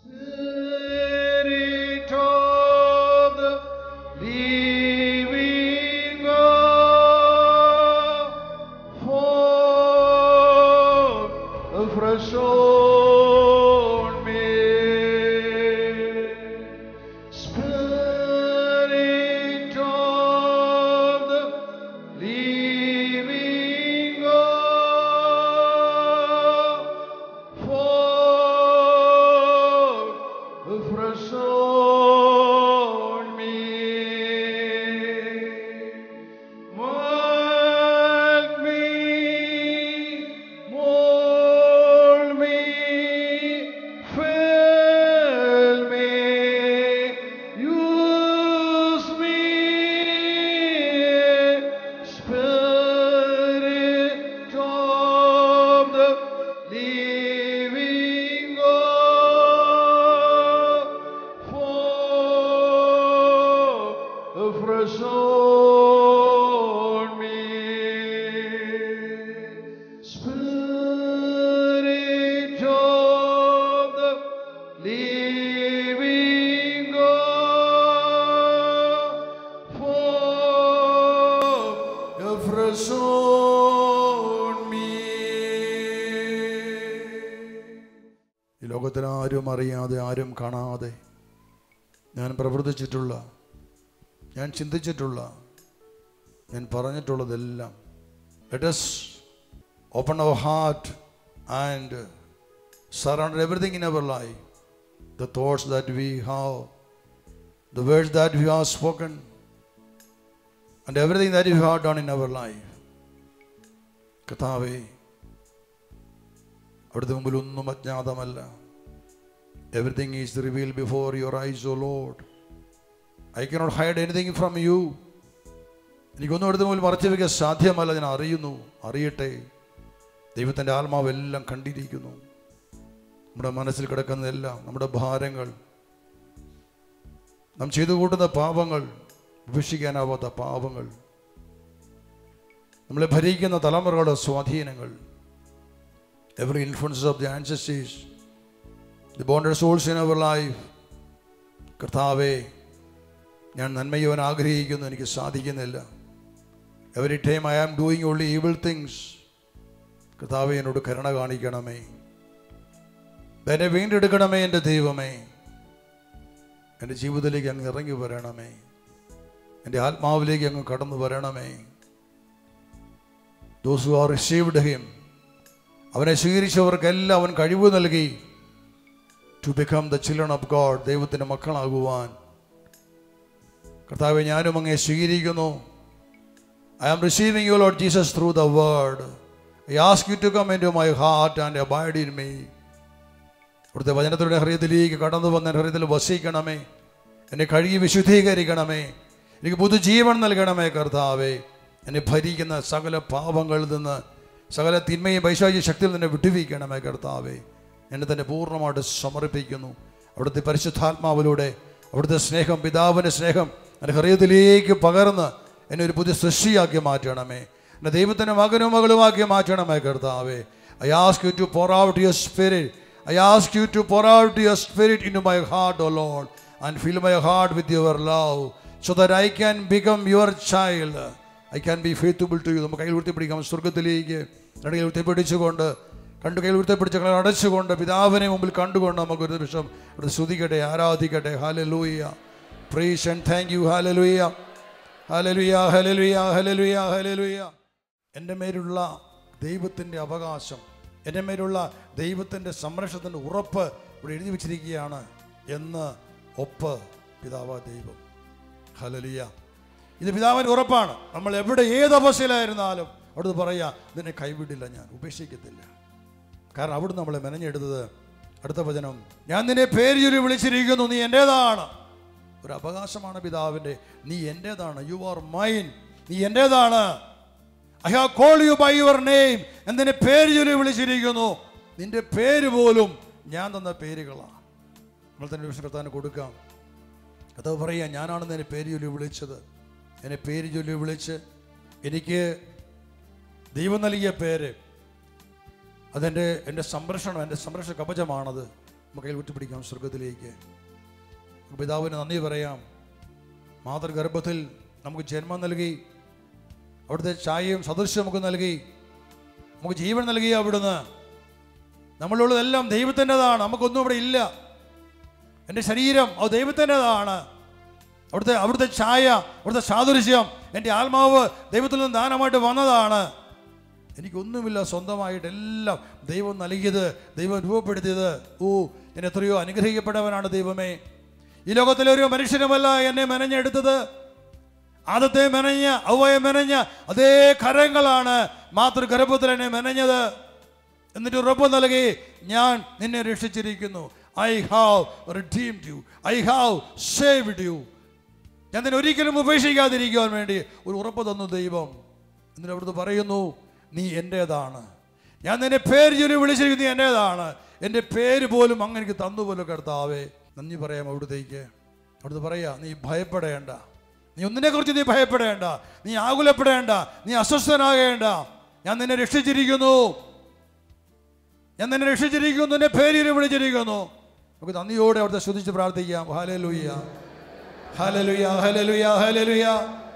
Spirit of the living God, fall afresh on me. Spirit of the living God, fall afresh on me. Mold me, mold me, fill me, use me, Spirit of the living God, fall afresh on me. Spirit of the living God, fall afresh on me. ഈ ലോകത്തിൽ ആരും അറിയാതെ ആരും കാണാതെ ഞാൻ പ്രവർത്തിച്ചിട്ടുള്ള ഞാൻ ചിന്തിച്ചിട്ടുള്ള ഞാൻ പറഞ്ഞിട്ടുള്ളതെല്ലാം let us open our heart and surround everything in our life the thoughts that we have the words that we have spoken and everything that we have done in our life കഥാവേ അവിടുത്തെ മുമ്പിൽ ഒന്നും അജ്ഞാതമല്ല everything is reveal before your eyes O Lord I cannot hide anything from you എനിക്കൊന്നും അവിടുത്തെ മുമ്പിൽ മറച്ചു വയ്ക്കാൻ സാധ്യമല്ല ഞാൻ അറിയുന്നു അറിയട്ടെ ദൈവത്തിൻ്റെ ആത്മാവെല്ലാം കണ്ടിരിക്കുന്നു നമ്മുടെ മനസ്സിൽ കിടക്കുന്നതെല്ലാം നമ്മുടെ ഭാരങ്ങൾ നാം ചെയ്തു കൂട്ടുന്ന പാപങ്ങൾ ഉപേക്ഷിക്കാനാവാത്ത പാപങ്ങൾ നമ്മളെ ഭരിക്കുന്ന തലമുറകളുടെ സ്വാധീനങ്ങൾ every influence of the ancestors, the bonded souls in our life. കർത്താവേ ഞാൻ നന്മയോൻ ആഗ്രഹിക്കുന്നു എനിക്ക് സാധിക്കുന്നില്ല every time I am doing only evil things കർത്താവെ എന്നോട് കരുണ കാണിക്കണമേ എന്നെ വീണ്ടെടുക്കണമേ എൻ്റെ ദൈവമേ എൻ്റെ ജീവിതത്തിലേക്ക് അങ്ങ് ഇറങ്ങി വരണമേ എൻ്റെ ആത്മാവിലേക്ക് അങ്ങ് കടന്നു വരണമേ those who are received him അവനെ സ്വീകരിച്ചവർക്കെല്ലാം അവൻ കഴിവ് നൽകി to become the children of God ദൈവത്തിൻ്റെ മക്കളാകുവാൻ കർത്താവെ ഞാനും അങ്ങേ സ്വീകരിക്കുന്നു I am receiving you Lord Jesus through the word I ask you to come into my heart and abide in me അവിടുത്തെ വചനത്തിലൂടെ ഹൃദയത്തിലേക്ക് കടന്നു വന്ന എൻ്റെ ഹൃദയത്തിൽ വസിക്കണമേ എന്നെ കഴുകി വിശുദ്ധീകരിക്കണമേ എനിക്ക് പുതുജീവൻ നൽകണമേ കർത്താവേ എന്നെ ഭരിക്കുന്ന സകല പാപങ്ങളിൽ നിന്ന് സകല തിന്മയും പൈശാചി ശക്തിയിൽ നിന്ന് വിട്ടുവീക്കണമേ കർത്താവേ എന്നെ തന്നെ പൂർണ്ണമായിട്ട് സമർപ്പിക്കുന്നു അവിടുത്തെ പരിശുദ്ധാത്മാവിലൂടെ അവിടുത്തെ സ്നേഹം പിതാവിൻ്റെ സ്നേഹം എൻ്റെ ഹൃദയത്തിലേക്ക് പകർന്ന് എന്നെ ഒരു പുതിയ സൃഷ്ടിയാക്കി മാറ്റണമേ എന്നെ ദൈവത്തിൻ്റെ മകനും മകളുമാക്കി മാറ്റണമേ കർത്താവേ I ask you to pour out your spirit I ask you to pour out your spirit into my heart, O Lord, and fill my heart with your love, so that I can become your child. I can be faithful to you. നമുക്ക് കയ്യിൽ ഉയർത്തിപ്പിടിക്കാം സ്വർഗത്തിലേക്ക് രണ്ട് കയ്യിൽ ഉയർത്തിപ്പിടിച്ചുകൊണ്ട് കണ്ടു കയ്യിൽ ഉയർത്തിപ്പിടിച്ച് കണ്ണ് അടച്ചുകൊണ്ട് പിതാവിനെ മുമ്പിൽ കണ്ടുകൊണ്ട് നമുക്ക് ഒരു നിമിഷം ഇവിടെ സ്തുതിക്കട്ടെ ആരാധിക്കട്ടെ ഹാലലൂയ പ്രേസ് ആൻഡ് താങ്ക് യു ഹാലലൂയ ഹാലലുയ ഹലലുയ ഹലലുയ ഹലലുയ എൻ്റെ മേലുള്ള ദൈവത്തിൻ്റെ അവകാശം എൻ്റെ മേലുള്ള ദൈവത്തിൻ്റെ സംരക്ഷണത്തിൻ്റെ ഉറപ്പ് ഇവിടെ എഴുതി വച്ചിരിക്കുകയാണ് എന്ന് ഒപ്പ് പിതാവ ദൈവം ഹലലിയ ഇത് പിതാവിൻ്റെ ഉറപ്പാണ് നമ്മൾ എവിടെ ഏത് അവസ്ഥയിലായിരുന്നാലും അവിടുന്ന് പറയാ നിന്നെ കൈവിടില്ല ഞാൻ ഉപേക്ഷിക്കത്തില്ല കാരണം അവിടുന്ന് നമ്മളെ മെനഞ്ഞെടുത്തത് അടുത്ത വചനം ഞാൻ നിന്നെ പേര് ചൊല്ലി വിളിച്ചിരിക്കുന്നു നീ എൻ്റേതാണ് ഒരു അവകാശമാണ് പിതാവിൻ്റെ നീ എൻ്റേതാണ് യു ആർ മൈൻ നീ എൻ്റേതാണ് I have call you by your name എന്തിനെ പേര് ചൊല്ലി വിളിച്ചിരിക്കുന്നു നിന്റെ പേര് പോലും ഞാൻ തന്ന പേരുകളാണ് നമ്മൾ തന്നെ വിഷ്ണു കർത്താവിന് കൊടുക്കാം കഥാവ് പറയാ ഞാനാണ് നിന്നെ പേര് ചൊല്ലി വിളിച്ചത് എന്നെ പേര് ചൊല്ലി വിളിച്ച് എനിക്ക് ദൈവം നൽകിയ പേര് അതെൻ്റെ എൻ്റെ സംരക്ഷണം എൻ്റെ സംരക്ഷണ കവചമാണത് നമുക്ക് വിട്ടുപിടിക്കാം സ്വർഗത്തിലേക്ക് പിതാവിന് നന്ദി പറയാം മാതൃഗർഭത്തിൽ നമുക്ക് ജന്മം നൽകി അവിടുത്തെ ഛായയും സദൃശ്യം നമുക്ക് നൽകി നമുക്ക് ജീവൻ നൽകി അവിടുന്ന് നമ്മളുള്ളതെല്ലാം ദൈവത്തിൻ്റെതാണ് നമുക്കൊന്നും ഇവിടെ ഇല്ല എൻ്റെ ശരീരം അത് ദൈവത്തിൻ്റെതാണ് അവിടുത്തെ അവിടുത്തെ ഛായ അവിടുത്തെ സാദൃശ്യം എൻ്റെ ആത്മാവ് ദൈവത്തിൽ നിന്ന് ദാനമായിട്ട് വന്നതാണ് എനിക്കൊന്നുമില്ല സ്വന്തമായിട്ട് എല്ലാം ദൈവം നൽകിയത് ദൈവം രൂപപ്പെടുത്തിയത് ഓ ഞാൻ എത്രയോ അനുഗ്രഹിക്കപ്പെട്ടവനാണ് ദൈവമേ ഈ ലോകത്തിലെ ഒരു മനുഷ്യനുമല്ല എന്നെ മെനഞ്ഞെടുത്തത് ആദത്തെ മെനഞ്ഞ അവയെ മെനഞ്ഞ അതേ കരങ്ങളാണ് മാതൃഗർഭത്തിൽ എന്നെ മെനഞ്ഞത് എന്നിട്ട് ഉറപ്പ് നൽകി ഞാൻ നിന്നെ രക്ഷിച്ചിരിക്കുന്നു I have redeemed you I have saved you ഞാൻ നിന്നെ ഒരിക്കലും ഉപേക്ഷിക്കാതിരിക്കുവാൻ വേണ്ടി ഒരു ഉറപ്പ് തന്നു ദൈവം എന്നിട്ട് അവിടുന്ന് പറയുന്നു നീ എൻ്റേതാണ് ഞാൻ നിന്നെ പേര് ചൊല്ലി വിളിച്ചിരിക്കുന്നു നീ എൻ്റേതാണ് എൻ്റെ പേര് പോലും അങ്ങ് എനിക്ക് തന്നു പോലും കർത്താവേ നന്ദി പറയാം അവിടുത്തേക്ക് അവിടുന്ന് പറയാ നീ ഭയപ്പെടേണ്ട നീ ഒന്നിനെക്കുറിച്ച് നീ ഭയപ്പെടേണ്ട നീ ആകുലപ്പെടേണ്ട നീ അസ്വസ്ഥനാകേണ്ട ഞാൻ നിന്നെ രക്ഷിച്ചിരിക്കുന്നു ഞാൻ നിന്നെ രക്ഷിച്ചിരിക്കുന്നു നിന്നെ പേരിൽ വിളിച്ചിരിക്കുന്നു നമുക്ക് നന്ദിയോടെ അവിടുത്തെ സ്തുതിച്ച് പ്രാർത്ഥിക്കാം ഹാലലുയ്യ ഹാലലുയ്യ ഹാലലുയ്യ ഹാലലുയ്യ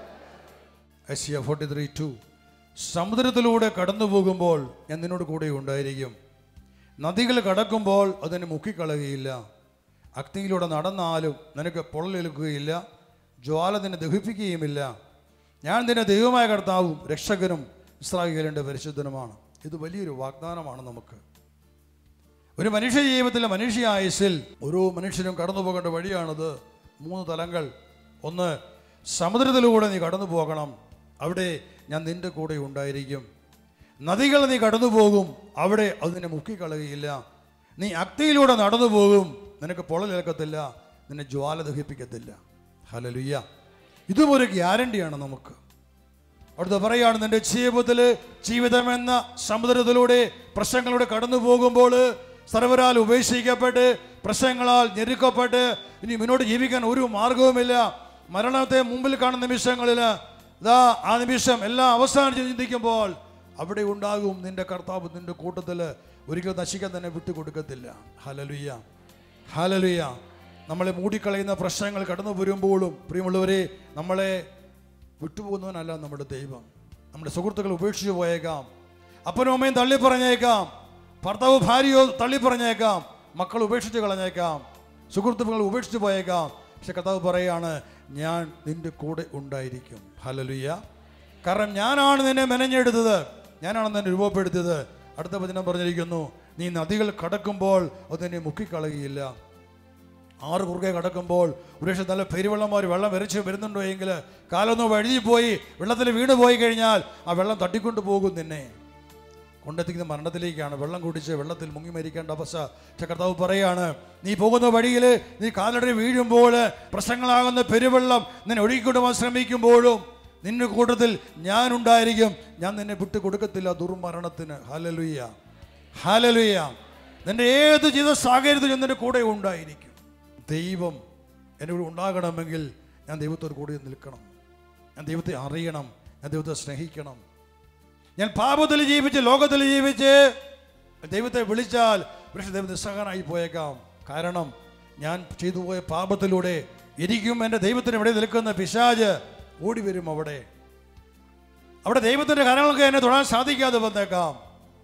എസിയ ഫോർട്ടി ത്രീ ടു സമുദ്രത്തിലൂടെ കടന്നു പോകുമ്പോൾ ഞാൻ നിന്നോട് കൂടെ ഉണ്ടായിരിക്കും നദികൾ കടക്കുമ്പോൾ അതിനെ മുക്കിക്കളയുകയില്ല അഗ്നിയിലൂടെ നടന്നാലും നിനക്ക് പൊള്ളലേൽക്കുകയില്ല ജ്വാല നിന്നെ ദഹിപ്പിക്കുകയുമില്ല ഞാൻ നിന്റെ ദൈവമായ കർത്താവും രക്ഷകനും ഇസ്രായേലിൻ്റെ പരിശുദ്ധനുമാണ് ഇത് വലിയൊരു വാഗ്ദാനമാണ് നമുക്ക് ഒരു മനുഷ്യ ജീവിതത്തിലെ മനുഷ്യ ആയുസിൽ ഓരോ മനുഷ്യനും കടന്നു പോകേണ്ട വഴിയാണത് മൂന്ന് തലങ്ങൾ ഒന്ന് സമുദ്രത്തിലൂടെ നീ കടന്നു പോകണം അവിടെ ഞാൻ നിന്റെ കൂടെ ഉണ്ടായിരിക്കും നദികൾ നീ കടന്നു പോകും അവിടെ അത് നിന്നെ മുക്കിക്കളയുകയില്ല നീ അഗ്നിയിലൂടെ നടന്നു പോകും നിനക്ക് പൊള്ളലേൽക്കത്തില്ല നിന്നെ ജ്വാല ദഹിപ്പിക്കത്തില്ല ഹലലുയ്യ ഇതും ഒരു ഗ്യാരണ്ടിയാണ് നമുക്ക് അവിടുത്തെ പറയാണ് നിന്റെ ജീവിതത്തിൽ ജീവിതമെന്ന സമുദ്രത്തിലൂടെ പ്രശ്നങ്ങളിലൂടെ കടന്നു പോകുമ്പോൾ സർവരാൽ ഉപേക്ഷിക്കപ്പെട്ട് പ്രശ്നങ്ങളാൽ ഞെരുക്കപ്പെട്ട് ഇനി മുന്നോട്ട് ജീവിക്കാൻ ഒരു മാർഗവുമില്ല മരണത്തെ മുമ്പിൽ കാണുന്ന നിമിഷങ്ങളിൽ ഇതാ ആ നിമിഷം എല്ലാം അവസാനം ചിന്തിക്കുമ്പോൾ അവിടെ ഉണ്ടാകും നിന്റെ കർത്താവ് നിന്റെ കൂട്ടത്തിൽ ഒരിക്കലും നശിക്കാൻ തന്നെ വിട്ടുകൊടുക്കത്തില്ല ഹലലുയ്യ ഹലലുയ്യ നമ്മളെ മൂടിക്കളയുന്ന പ്രശ്നങ്ങൾ കടന്നു വരുമ്പോഴും പ്രിയമുള്ളവരെ നമ്മളെ വിട്ടുപോകുന്നവനല്ല നമ്മുടെ ദൈവം നമ്മുടെ സുഹൃത്തുക്കൾ ഉപേക്ഷിച്ചു പോയേക്കാം അപ്പനും അമ്മയും തള്ളി പറഞ്ഞേക്കാം ഭർത്താവ് ഭാര്യയോ തള്ളി പറഞ്ഞേക്കാം മക്കൾ ഉപേക്ഷിച്ച് കളഞ്ഞേക്കാം സുഹൃത്തുക്കൾ ഉപേക്ഷിച്ച് പോയേക്കാം പക്ഷെ കർത്താവ് പറയാണ് ഞാൻ നിന്റെ കൂടെ ഉണ്ടായിരിക്കും ഹലലുയ്യ കാരണം ഞാനാണ് നിന്നെ മെനഞ്ഞെടുത്തത് ഞാനാണ് നിന്നെ രൂപപ്പെടുത്തിയത് അടുത്ത വചനം പറഞ്ഞിരിക്കുന്നു നീ നദികൾ കടക്കുമ്പോൾ അത് നിന്നെ മുക്കിക്കളയുകയില്ല ആറ് കുറുകെ കടക്കുമ്പോൾ ഒരുപക്ഷെ നല്ല പെരുവെള്ളമാർ വെള്ളം എറിച്ച് വരുന്നുണ്ടോ എങ്കിൽ കാലൊന്ന് വഴുതി പോയി വെള്ളത്തിൽ വീണ് പോയി കഴിഞ്ഞാൽ ആ വെള്ളം തട്ടിക്കൊണ്ട് പോകും നിന്നെ കൊണ്ടെത്തിക്കുന്ന മരണത്തിലേക്കാണ് വെള്ളം കുടിച്ച് വെള്ളത്തിൽ മുങ്ങി മരിക്കേണ്ട അവസ്ഥ പക്ഷെ കർത്താവ് പറയാണ് നീ പോകുന്ന വഴിയിൽ നീ കാലടി വീഴുമ്പോൾ പ്രശ്നങ്ങളാകുന്ന പെരുവെള്ളം നിന്നെ ഒഴുകിക്കൊണ്ടുപോകാൻ ശ്രമിക്കുമ്പോഴും നിന്റെ കൂട്ടത്തിൽ ഞാനുണ്ടായിരിക്കും ഞാൻ നിന്നെ വിട്ടു കൊടുക്കത്തില്ല ദുർമരണത്തിന് ഹാലലുയ്യ ഹാലലുയ്യ നിന്റെ ഏത് ജീവിത സാഹചര്യത്തിലും നിന്റെ കൂടെ ഉണ്ടായിരിക്കും ദൈവം എന്നോട് ഉണ്ടാകണമെങ്കിൽ ഞാൻ ദൈവത്തോട് കൂടി നിൽക്കണം ഞാൻ ദൈവത്തെ അറിയണം ഞാൻ ദൈവത്തെ സ്നേഹിക്കണം ഞാൻ പാപത്തിൽ ജീവിച്ച് ലോകത്തിൽ ജീവിച്ച് ദൈവത്തെ വിളിച്ചാൽ പക്ഷെ ദൈവം നിസ്സഹനായി പോയേക്കാം കാരണം ഞാൻ ചെയ്തു പോയ പാപത്തിലൂടെ എനിക്കും എൻ്റെ ദൈവത്തിന് ഇവിടെ നിൽക്കുന്ന പിശാജ് ഓടി വരും അവിടെ അവിടെ ദൈവത്തിൻ്റെ കാര്യങ്ങളൊക്കെ എന്നെ തൊടാൻ സാധിക്കാതെ വന്നേക്കാം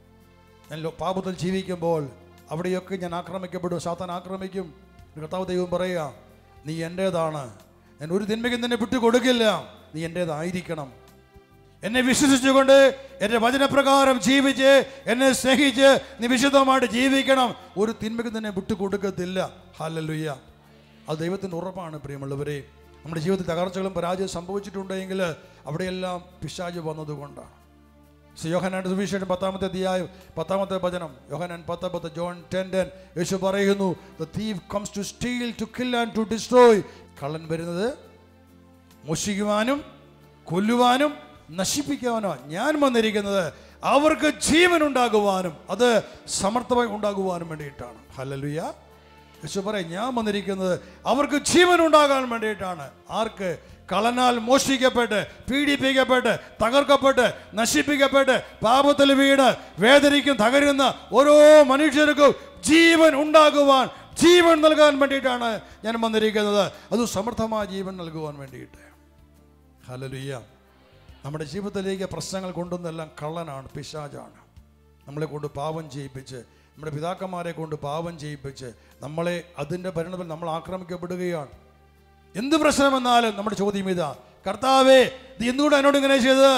ഞാൻ ലോ- പാപത്തിൽ ജീവിക്കുമ്പോൾ അവിടെയൊക്കെ ഞാൻ ആക്രമിക്കപ്പെടും സാത്താൻ ആക്രമിക്കും കർത്താവ് ദൈവം പറയുക നീ എൻ്റേതാണ് ഞാൻ ഒരു തിന്മയ്ക്കും നിന്നെ വിട്ടു കൊടുക്കില്ല നീ എൻ്റേതായിരിക്കണം എന്നെ വിശ്വസിച്ചുകൊണ്ട് എൻ്റെ വചനപ്രകാരം ജീവിച്ച് എന്നെ സ്നേഹിച്ച് നീ വിശുദ്ധമായിട്ട് ജീവിക്കണം ഒരു തിന്മയ്ക്ക് തന്നെ വിട്ടു കൊടുക്കത്തില്ല ഹാലലുയ്യ അത് ദൈവത്തിൻ്റെ ഉറപ്പാണ് പ്രിയമുള്ളവരെ നമ്മുടെ ജീവിതത്തിൽ തകർച്ചകളും പരാജയം സംഭവിച്ചിട്ടുണ്ടെങ്കിൽ അവിടെയെല്ലാം പിശാജ് വന്നതുകൊണ്ടാണ് സി യോഹനാന്റെ സുവിശേഷം പത്താമത്തെ അധ്യായം പത്താമത്തെ വചനം യോഹനാൻ പത്ത് പത്ത് ജോൺ ടെൻ ടെൻ യേശു പറയുന്നു the thief comes to steal to kill and to destroy കള്ളൻ വരുന്നത് മോഷിക്കുവാനും കൊല്ലുവാനും നശിപ്പിക്കുവാനോ ഞാൻ വന്നിരിക്കുന്നത് അവർക്ക് ജീവൻ ഉണ്ടാകുവാനും അത് സമർത്ഥമായി ഉണ്ടാകുവാനും വേണ്ടിയിട്ടാണ് ഹലലുയ യേശു പറയും ഞാൻ വന്നിരിക്കുന്നത് അവർക്ക് ജീവൻ ഉണ്ടാകാൻ വേണ്ടിയിട്ടാണ് ആർക്ക് കളനാൽ മോഷ്ടിക്കപ്പെട്ട് പീഡിപ്പിക്കപ്പെട്ട് തകർക്കപ്പെട്ട് നശിപ്പിക്കപ്പെട്ട് പാപത്തിൽ വീണ് വേദനിക്കും തകരുന്ന ഓരോ മനുഷ്യർക്കും ജീവൻ ഉണ്ടാകുവാൻ ജീവൻ നൽകാൻ വേണ്ടിയിട്ടാണ് ഞാൻ വന്നിരിക്കുന്നത് അത് സമൃദ്ധമായ ജീവൻ നൽകുവാൻ വേണ്ടിയിട്ട് ഹലലുയ്യ നമ്മുടെ ജീവിതത്തിലേക്ക് പ്രശ്നങ്ങൾ കൊണ്ടുവന്നെല്ലാം കള്ളനാണ് പിശാചാണ് നമ്മളെ കൊണ്ട് പാപം ചെയ്യിപ്പിച്ച് നമ്മുടെ പിതാക്കന്മാരെ കൊണ്ട് പാപം ചെയ്യിപ്പിച്ച് നമ്മളെ അതിൻ്റെ പരിണതത്തിൽ നമ്മൾ ആക്രമിക്കപ്പെടുകയാണ് എന്ത് പ്രശ്നം വന്നാലും നമ്മുടെ ചോദ്യം ഇതാ കർത്താവേ നീ എന്തുകൊണ്ട് എന്നോട് ഇങ്ങനെ ചെയ്തത്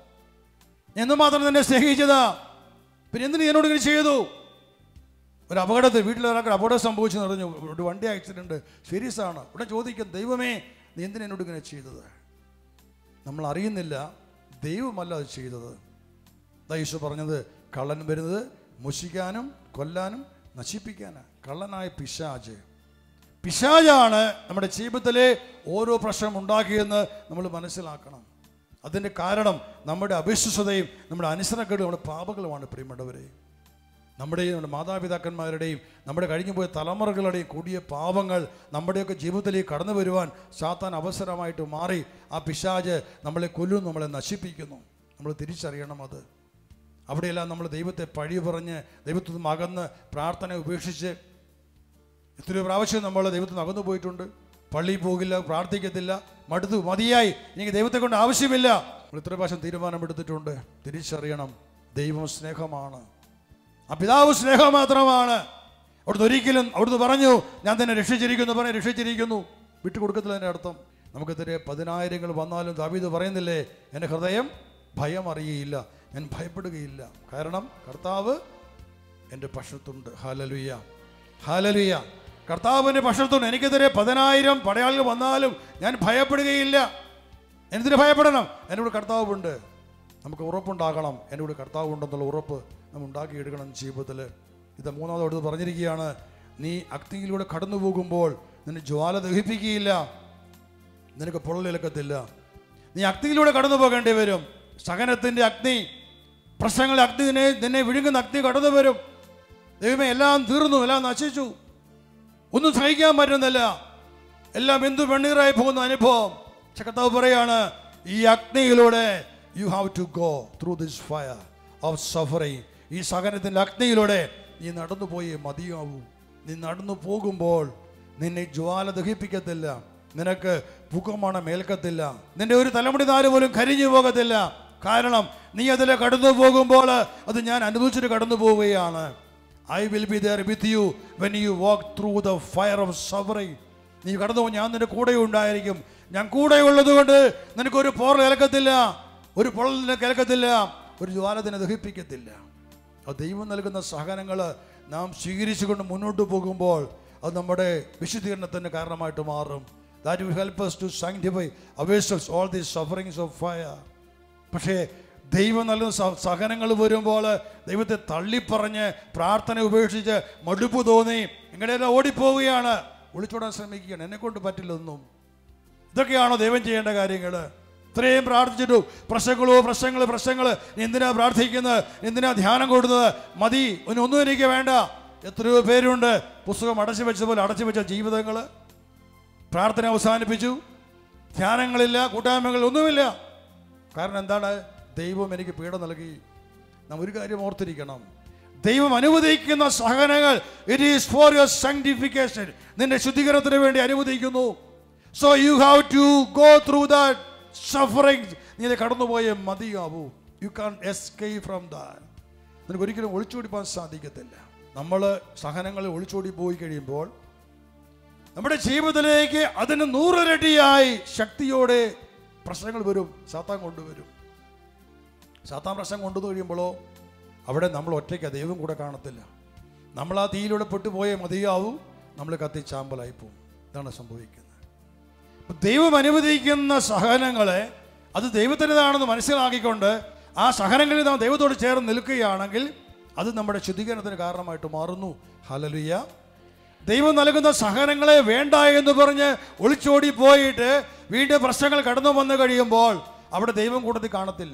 ഞാൻ എന്തുമാത്രം നിന്നെ സ്നേഹിച്ചതാ പിന്നെ എന്തിനു നീ എന്നോട് ഇങ്ങനെ ചെയ്തു ഒരു അപകടത്തിൽ വീട്ടിൽ ഒരാൾക്ക് അപകടം സംഭവിച്ചു പറഞ്ഞു ഒരു വണ്ടി ആക്സിഡൻറ്റ് സീരിയസ് ആണ് ഉടനെ ചോദിക്കും ദൈവമേ നീ എന്തിനു എന്നോട് ഇങ്ങനെ ചെയ്തത് നമ്മൾ അറിയുന്നില്ല ദൈവമല്ല അത് ചെയ്തത് ദാ യേശു പറഞ്ഞത് കള്ളൻ വരുന്നത് മുഷിക്കാനും കൊല്ലാനും നശിപ്പിക്കാനാണ് കള്ളനായ പിശാജ് പിശാജാണ് നമ്മുടെ ജീവിതത്തിലെ ഓരോ പ്രശ്നം ഉണ്ടാക്കിയെന്ന് നമ്മൾ മനസ്സിലാക്കണം അതിൻ്റെ കാരണം നമ്മുടെ അവിശ്വസതയും നമ്മുടെ അനുസരണക്കേടും നമ്മുടെ പാപങ്ങളുമാണ് പ്രിയപ്പെട്ടവരെ നമ്മുടെയും നമ്മുടെ മാതാപിതാക്കന്മാരുടെയും നമ്മുടെ കഴിഞ്ഞു പോയ തലമുറകളുടെയും കൂടിയ പാപങ്ങൾ നമ്മുടെയൊക്കെ ജീവിതത്തിലേക്ക് കടന്നു വരുവാൻ സാത്താൻ അവസരമായിട്ട് മാറി ആ പിശാജ് നമ്മളെ കൊല്ലുന്നു നമ്മളെ നശിപ്പിക്കുന്നു നമ്മൾ തിരിച്ചറിയണം അത് അവിടെയെല്ലാം നമ്മൾ ദൈവത്തെ പഴി പറഞ്ഞ് ദൈവത്തിൽ നിന്ന് അകന്ന് പ്രാർത്ഥന ഉപേക്ഷിച്ച് എത്രയോ പ്രാവശ്യം നമ്മൾ ദൈവത്തിൽ നിന്ന് അകന്നു പോയിട്ടുണ്ട് പള്ളിയിൽ പോകില്ല പ്രാർത്ഥിക്കത്തില്ല മടുത്തു മതിയായി എനിക്ക് ദൈവത്തെ കൊണ്ട് ആവശ്യമില്ല നമ്മൾ എത്ര പ്രാവശ്യം തീരുമാനമെടുത്തിട്ടുണ്ട് തിരിച്ചറിയണം ദൈവം സ്നേഹമാണ് ആ പിതാവ് സ്നേഹം മാത്രമാണ് അവിടുന്ന് ഒരിക്കലും അവിടുന്ന് പറഞ്ഞു ഞാൻ തന്നെ രക്ഷിച്ചിരിക്കുന്നു പറഞ്ഞ് രക്ഷിച്ചിരിക്കുന്നു വിട്ടുകൊടുക്കത്തില്ല എൻ്റെ അർത്ഥം നമുക്കെതിരെ പതിനായിരങ്ങൾ വന്നാലും ദാവീദ് പറയുന്നില്ലേ എൻ്റെ ഹൃദയം ഭയം അറിയയില്ല ഞാൻ ഭയപ്പെടുകയില്ല കാരണം കർത്താവ് എൻ്റെ പക്ഷത്തുണ്ട് ഹാലലുയ്യ ഹാലലുയ്യ കർത്താവിൻ്റെ പക്ഷത്തുണ്ട് എനിക്കെതിരെ പതിനായിരം പടയാളികൾ വന്നാലും ഞാൻ ഭയപ്പെടുകയില്ല എന്തിനു ഭയപ്പെടണം എൻ്റെ കൂടെ കർത്താവുണ്ട് നമുക്ക് ഉറപ്പുണ്ടാകണം എൻ്റെ കൂടെ കർത്താവ് ഉണ്ടെന്നുള്ള ഉറപ്പ് നമ്മൾ ഉണ്ടാക്കിയെടുക്കണം ജീവിതത്തിൽ ഇത് മൂന്നാമതോട് പറഞ്ഞിരിക്കുകയാണ് നീ അഗ്നിയിലൂടെ കടന്നു പോകുമ്പോൾ നിന്നെ ജ്വാല ദഹിപ്പിക്കുകയില്ല നിനക്ക് പൊള്ളലേൽക്കത്തില്ല നീ അഗ്നിയിലൂടെ കടന്നു പോകേണ്ടി വരും സഹനത്തിൻ്റെ അഗ്നി പ്രശ്നങ്ങളുടെ അഗ്നി നിന്നെ നിന്നെ വിഴുങ്ങുന്ന അഗ്നി കടന്നു വരും ദൈവമേ എല്ലാം തീർന്നു എല്ലാം നശിച്ചു ഒന്നും സഹിക്കാൻ പറ്റുന്നില്ല എല്ലാം എന്തു വെണ്ണീറായി പോകുന്ന അനുഭവം പക്ഷെ കർത്താവ് പറയാണ് ഈ അഗ്നിയിലൂടെ you have to go through this fire of suffering ഈ സഹനത്തിൻ്റെ അഗ്നിയിലൂടെ നീ നടന്നു പോയേ മതിയാവൂ നീ നടന്നു പോകുമ്പോൾ നിന്നെ ജ്വാല ദഹിപ്പിക്കത്തില്ല നിനക്ക് ഭൂകമ്പണം ഏൽക്കത്തില്ല നിന്റെ ഒരു തലമുടി നാല് പോലും കരിഞ്ഞു പോകത്തില്ല കാരണം നീ അതിലെ കടന്നു പോകുമ്പോൾ അത് ഞാൻ അനുഭവിച്ചിട്ട് കടന്നു പോവുകയാണ് I will be there with you when you walk through the fire of suffering നീ കടന്നു പോകും ഞാൻ നിന്റെ കൂടെ ഉണ്ടായിരിക്കും ഞാൻ കൂടെ ഉള്ളത് കൊണ്ട് നിനക്കൊരു പോർ കേൾക്കത്തില്ല ഒരു പൊള്ളൽ നിനക്ക് കേൾക്കത്തില്ല ഒരു ജ്വാലത്തിനെ ദഹിപ്പിക്കത്തില്ല ആ ദൈവം നൽകുന്ന സഹനങ്ങൾ നാം സ്വീകരിച്ചുകൊണ്ട് മുന്നോട്ട് പോകുമ്പോൾ അത് നമ്മുടെ വിശുദ്ധീകരണത്തിന് കാരണമായിട്ട് മാറും that will help us to sanctify ourselves all these sufferings of fire പക്ഷേ ദൈവം നൽകുന്ന സ- സഹനങ്ങൾ വരുമ്പോൾ ദൈവത്തെ തള്ളിപ്പറഞ്ഞ് പ്രാർത്ഥന ഉപേക്ഷിച്ച് മടുപ്പ് തോന്നി ഇങ്ങനെയെല്ലാം ഓടിപ്പോവുകയാണ് ഒളിച്ചോടാൻ ശ്രമിക്കുകയാണ് എന്നെ കൊണ്ട് പറ്റില്ലൊന്നും ഇതൊക്കെയാണോ ദൈവം ചെയ്യേണ്ട കാര്യങ്ങൾ ഇത്രയും പ്രാർത്ഥിച്ചിട്ടു പ്രശ്നങ്ങളോ പ്രശ്നങ്ങൾ പ്രശ്നങ്ങൾ നീ എന്തിനാ പ്രാർത്ഥിക്കുന്നത് എന്തിനാ ധ്യാനം കൊടുക്കുന്നത് മതി ഇനി ഒന്നും എനിക്ക് വേണ്ട എത്രയോ പേരുണ്ട് പുസ്തകം അടച്ചു വെച്ചതുപോലെ അടച്ചു വെച്ച ജീവിതങ്ങൾ പ്രാർത്ഥന അവസാനിപ്പിച്ചു ധ്യാനങ്ങളില്ല കൂട്ടായ്മകൾ ഒന്നുമില്ല കാരണം എന്താണ് ദൈവം എനിക്ക് പീഡ നൽകി നാം ഒരു കാര്യം ഓർത്തിരിക്കണം ദൈവം അനുവദിക്കുന്ന സഹനങ്ങൾ it is for your sanctification നിന്റെ ശുദ്ധീകരണത്തിന് വേണ്ടി അനുവദിക്കുന്നു so you have to go through that suffering നീ ഇത് കടന്നുപോയേ മതിയാവൂ you can't escape from that നിനക്ക് ഒരിക്കലും ഒളിച്ചോടി പോകാൻ സാധിക്കത്തില്ല നമ്മൾ സഹനങ്ങളിൽ ഒളിച്ചോടി പോയി കഴിയുമ്പോൾ നമ്മുടെ ജീവിതത്തിലേക്ക് അതിന് നൂറിരട്ടിയായി ശക്തിയോടെ പ്രശ്നങ്ങൾ വരും സാത്താൻ കൊണ്ടുവരും സാത്താൻ പ്രശ്നം കൊണ്ടു കഴിയുമ്പോഴോ അവിടെ നമ്മൾ ഒറ്റയ്ക്ക് ദൈവം കൂടെ കാണത്തില്ല നമ്മൾ ആ തീയിലൂടെ പെട്ടുപോയേ മതിയാവും നമ്മൾ കത്തി ചാമ്പലായി പോകും ഇതാണ് സംഭവിക്കുന്നത് അപ്പൊ ദൈവം അനുവദിക്കുന്ന സഹനങ്ങളെ അത് ദൈവത്തിൻ്റെതാണെന്ന് മനസ്സിലാക്കിക്കൊണ്ട് ആ സഹനങ്ങളിൽ നാം ദൈവത്തോട് ചേർന്ന് നിൽക്കുകയാണെങ്കിൽ അത് നമ്മുടെ ശുദ്ധീകരണത്തിന് കാരണമായിട്ട് മാറുന്നു ഹലലുയ്യ ദൈവം നൽകുന്ന സഹനങ്ങളെ വേണ്ട എന്ന് പറഞ്ഞ് ഒളിച്ചോടി പോയിട്ട് വീണ്ടും പ്രശ്നങ്ങൾ കടന്നു വന്നു കഴിയുമ്പോൾ അവിടെ ദൈവം കൂട്ടത്തിൽ കാണത്തില്ല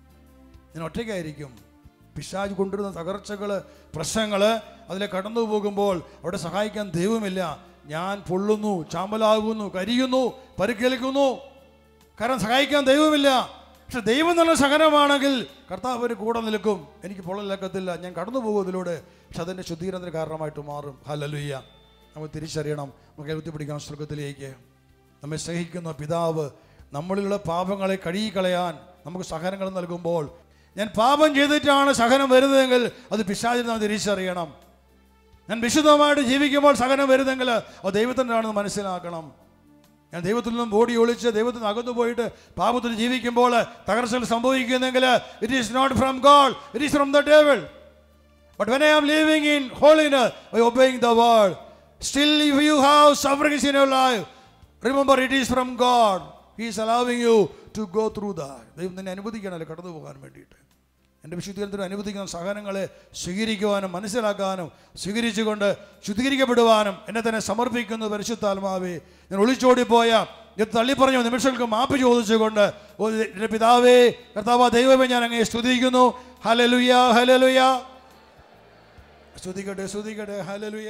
ഞാൻ ഒറ്റയ്ക്കായിരിക്കും പിശാജ് കൊണ്ടുവരുന്ന തകർച്ചകൾ പ്രശ്നങ്ങൾ അതിലെ കടന്നു പോകുമ്പോൾ അവിടെ സഹായിക്കാൻ ദൈവമില്ല ഞാൻ പൊള്ളുന്നു ചാമ്പലാകുന്നു കരിയുന്നു പരിക്കേൽക്കുന്നു കാരണം സഹായിക്കാൻ ദൈവമില്ല പക്ഷെ ദൈവം നല്ല സഹനമാണെങ്കിൽ കർത്താവ് ഒരു കൂടെ നിൽക്കും എനിക്ക് പൊള്ളലേക്കത്തില്ല ഞാൻ കടന്നു പോകും ഇതിലൂടെ പക്ഷെ അതിൻ്റെ ശുദ്ധീകരണത്തിന് കാരണമായിട്ട് മാറും ഹലലുയ്യ നമുക്ക് തിരിച്ചറിയണം നമുക്ക് കുത്തിപ്പിടിക്കണം സ്വർഗത്തിലേക്ക് നമ്മെ സ്നേഹിക്കുന്ന പിതാവ് നമ്മളിലുള്ള പാപങ്ങളെ കഴുകിക്കളയാൻ നമുക്ക് സഹനങ്ങൾ നൽകുമ്പോൾ ഞാൻ പാപം ചെയ്തിട്ടാണ് സഹനം വരുന്നതെങ്കിൽ അത് പിശാചിൽ നാം തിരിച്ചറിയണം ഞാൻ വിശുദ്ധമായിട്ട് ജീവിക്കുമ്പോൾ സഹനം വരുന്നെങ്കിൽ അത് ദൈവത്തിൻ്റെ ആണെന്ന് മനസ്സിലാക്കണം ഞാൻ ദൈവത്തിൽ നിന്നും ഓടി ഒളിച്ച് ദൈവത്തിൽ നിന്ന് അകന്നു പോയിട്ട് പാപത്തിൽ ജീവിക്കുമ്പോൾ തകർച്ചകൾ സംഭവിക്കുന്നെങ്കിൽ it is not from God it is from the devil but when I am living in holiness by obeying the word still if you have sufferings in your life remember it is from God he is allowing you to go through the ദൈവം നിന്നെ അനുവദിക്കണമല്ലോ കടന്നു പോകാൻ വേണ്ടിയിട്ട് എൻ്റെ വിശുദ്ധീകരണത്തിന് അനുവദിക്കുന്ന സഹനങ്ങളെ സ്വീകരിക്കുവാനും മനസ്സിലാക്കാനും സ്വീകരിച്ചുകൊണ്ട് ശുദ്ധീകരിക്കപ്പെടുവാനും എന്നെ തന്നെ സമർപ്പിക്കുന്നു പരിശുദ്ധാത്മാവേ ഞാൻ ഒളിച്ചോടിപ്പോയ ഇത് തള്ളിപ്പറഞ്ഞ നിമിഷങ്ങൾക്ക് മാപ്പ് ചോദിച്ചുകൊണ്ട് ഓ എൻ്റെ പിതാവേ കർത്താവ ദൈവമേ ഞാൻ അങ്ങേ സ്തുതിക്കുന്നു ഹലലുയ ഹലലുയ സ്തുതിക്കട്ടെ സ്തുതിക്കട്ടെ ഹലലുയ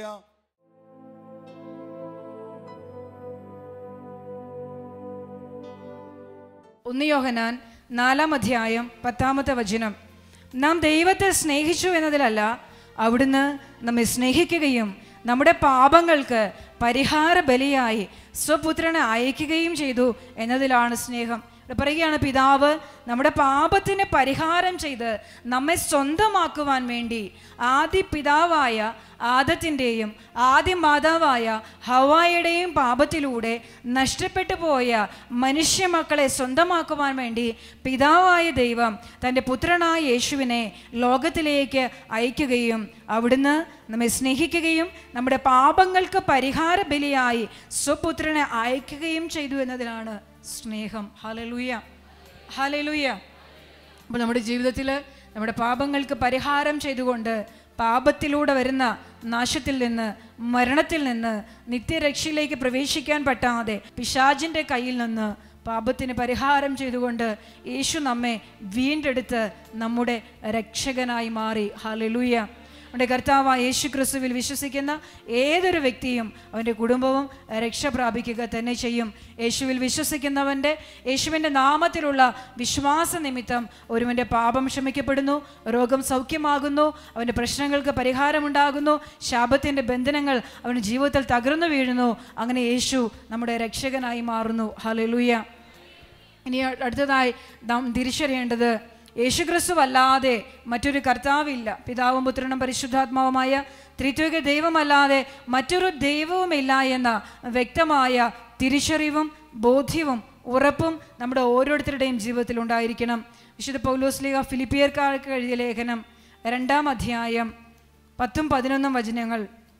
ഒന്ന് യോഹനാൻ നാലാം അധ്യായം പത്താമത്തെ വചനം നാം ദൈവത്തെ സ്നേഹിച്ചു എന്നതിലല്ല അവിടുന്ന് നമ്മെ സ്നേഹിക്കുകയും നമ്മുടെ പാപങ്ങൾക്ക് പരിഹാര ബലിയായി സ്വപുത്രനെ അയക്കുകയും ചെയ്തു എന്നതിലാണ് സ്നേഹം ഇവിടെ പറയുകയാണ് പിതാവ് നമ്മുടെ പാപത്തിന് പരിഹാരം ചെയ്ത് നമ്മെ സ്വന്തമാക്കുവാൻ വേണ്ടി ആദ്യ പിതാവായ ആദത്തിൻ്റെയും ആദ്യ മാതാവായ ഹവായുടെയും പാപത്തിലൂടെ നഷ്ടപ്പെട്ടു പോയ മനുഷ്യ മക്കളെ സ്വന്തമാക്കുവാൻ വേണ്ടി പിതാവായ ദൈവം തൻ്റെ പുത്രനായ യേശുവിനെ ലോകത്തിലേക്ക് അയക്കുകയും അവിടുന്ന് നമ്മെ സ്നേഹിക്കുകയും നമ്മുടെ പാപങ്ങൾക്ക് പരിഹാര ബലിയായി സ്വപുത്രനെ അയക്കുകയും ചെയ്തു എന്നതിലാണ് സ്നേഹം ഹലലുയ ഹലലുയ അപ്പോൾ നമ്മുടെ ജീവിതത്തിൽ നമ്മുടെ പാപങ്ങൾക്ക് പരിഹാരം ചെയ്തുകൊണ്ട് പാപത്തിലൂടെ വരുന്ന നാശത്തിൽ നിന്ന് മരണത്തിൽ നിന്ന് നിത്യരക്ഷയിലേക്ക് പ്രവേശിക്കാൻ പറ്റാതെ പിശാജിൻ്റെ കയ്യിൽ നിന്ന് പാപത്തിന് പരിഹാരം ചെയ്തുകൊണ്ട് യേശു നമ്മെ വീണ്ടെടുത്ത് നമ്മുടെ രക്ഷകനായി മാറി ഹലലുയ നമ്മുടെ കർത്താവ് യേശു ക്രിസ്തുവിൽ വിശ്വസിക്കുന്ന ഏതൊരു വ്യക്തിയും അവൻ്റെ കുടുംബവും രക്ഷ പ്രാപിക്കുക തന്നെ ചെയ്യും യേശുവിൽ വിശ്വസിക്കുന്നവൻ്റെ യേശുവിൻ്റെ നാമത്തിലുള്ള വിശ്വാസ നിമിത്തം ഒരുവൻ്റെ പാപം ക്ഷമിക്കപ്പെടുന്നു രോഗം സൗഖ്യമാകുന്നു അവൻ്റെ പ്രശ്നങ്ങൾക്ക് പരിഹാരമുണ്ടാകുന്നു ശാപത്തിൻ്റെ ബന്ധനങ്ങൾ അവൻ്റെ ജീവിതത്തിൽ തകർന്നു വീഴുന്നു അങ്ങനെ യേശു നമ്മുടെ രക്ഷകനായി മാറുന്നു ഹലലുയ ഇനി അടുത്തതായി നാം തിരിച്ചറിയേണ്ടത് യേശുക്രിസ്തു അല്ലാതെ മറ്റൊരു കർത്താവില്ല പിതാവും പുത്രനും പരിശുദ്ധാത്മാവുമായ ത്രിത്വിക ദൈവമല്ലാതെ മറ്റൊരു ദൈവവുമില്ല എന്ന വ്യക്തമായ തിരിച്ചറിവും ബോധ്യവും ഉറപ്പും നമ്മുടെ ഓരോരുത്തരുടെയും ജീവിതത്തിൽ ഉണ്ടായിരിക്കണം വിശുദ്ധ പൗലോസ്ലിക ഫിലിപ്പിയർക്കാർക്ക് എഴുതിയ ലേഖനം രണ്ടാം അധ്യായം പത്തും പതിനൊന്നും വചനങ്ങൾ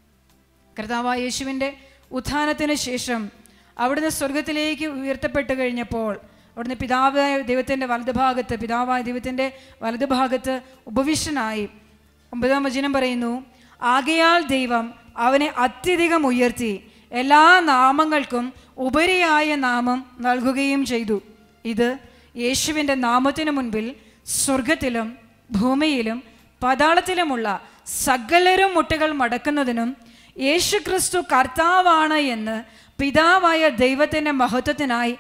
കർത്താവായ യേശുവിൻ്റെ ഉത്ഥാനത്തിന് ശേഷം അവിടുന്ന് സ്വർഗത്തിലേക്ക് ഉയർത്തപ്പെട്ട് കഴിഞ്ഞപ്പോൾ അവിടുന്ന് പിതാവായ ദൈവത്തിൻ്റെ വലതുഭാഗത്ത് പിതാവായ ദൈവത്തിൻ്റെ വലതുഭാഗത്ത് ഉപവിഷ്ടനായി ഒമ്പതാം വചനം പറയുന്നു ആകയാൽ ദൈവം അവനെ അത്യധികം ഉയർത്തി എല്ലാ നാമങ്ങൾക്കും ഉപരിയായ നാമം നൽകുകയും ചെയ്തു ഇത് യേശുവിൻ്റെ നാമത്തിനു മുൻപിൽ സ്വർഗത്തിലും ഭൂമിയിലും പതാളത്തിലുമുള്ള സകലരും മുട്ടുകൾ മടക്കുന്നതിനും യേശുക്രിസ്തു കർത്താവാണ് എന്ന് പിതാവായ ദൈവത്തിൻ്റെ മഹത്വത്തിനായി